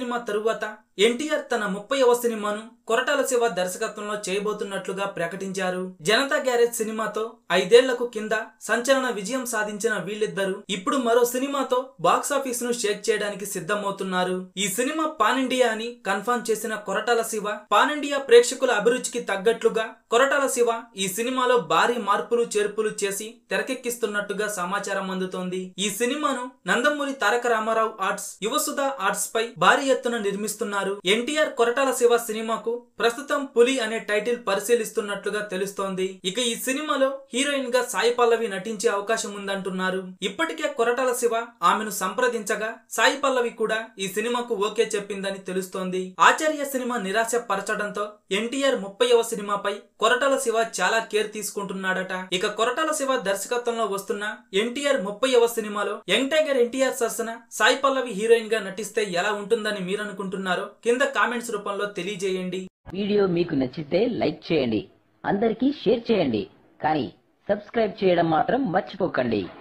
cinema తరువాత ఎన్టీఆర్ తన ముప్పైవ సినిమాను కొరటాల శివ దర్శకత్వంలో చేయబోతున్నట్లుగా ప్రకటించారు జనతా గ్యారేజ్ సినిమాతో ఐదేళ్లకు కింద సంచలన విజయం సాధించిన వీళ్ళిద్దరూ ఇప్పుడు మరో సినిమాతో బాక్సాఫీస్ ను షేక్ చేయడానికి సిద్ధమవుతున్నారు ఈ సినిమా పాన్ ఇండియా అని కన్ఫర్మ్ చేసిన కొరటాల శివ పాన్ ఇండియా ప్రేక్షకుల అభిరుచికి తగ్గట్లుగా కొరటాల శివ ఈ సినిమాలో భారీ మార్పులు చేర్పులు చేసి తెరకెక్కిస్తున్నట్టుగా సమాచారం అందుతోంది ఈ సినిమాను నందమూరి తారక రామారావు ఆర్ట్స్ యువసుధ ఆర్ట్స్ పై భారీ ఎత్తున నిర్మిస్తున్నారు ఎన్టీఆర్ కొరటాల శివ సినిమాకు ప్రస్తుతం పులి అనే టైటిల్ పరిశీలిస్తున్నట్లుగా తెలుస్తోంది ఇక ఈ సినిమాలో హీరోయిన్ గా సాయి పల్లవి నటించే అవకాశం ఉందంటున్నారు ఇప్పటికే కొరటాల శివ ఆమెను సంప్రదించగా సాయి పల్లవి కూడా ఈ సినిమాకు ఓకే చెప్పిందని తెలుస్తోంది ఆచార్య సినిమా నిరాశ పరచడంతో ఎన్టీఆర్ ముప్పైవ సినిమాపై కొరటాల శివ చాలా కేర్ తీసుకుంటున్నాడట ఇక కొరటాల శివ దర్శకత్వంలో వస్తున్న ఎన్టీఆర్ ముప్పైవ సినిమాలో యంగ్ టైగర్ ఎన్టీఆర్ సరసన సాయి పల్లవి హీరోయిన్ గా నటిస్తే ఎలా ఉంటుందని మీరు అనుకుంటున్నారో కింద కామెంట్స్ రూపంలో తెలియజేయండి వీడియో మీకు నచ్చితే లైక్ చేయండి అందరికీ షేర్ చేయండి కానీ సబ్స్క్రైబ్ చేయడం మాత్రం మర్చిపోకండి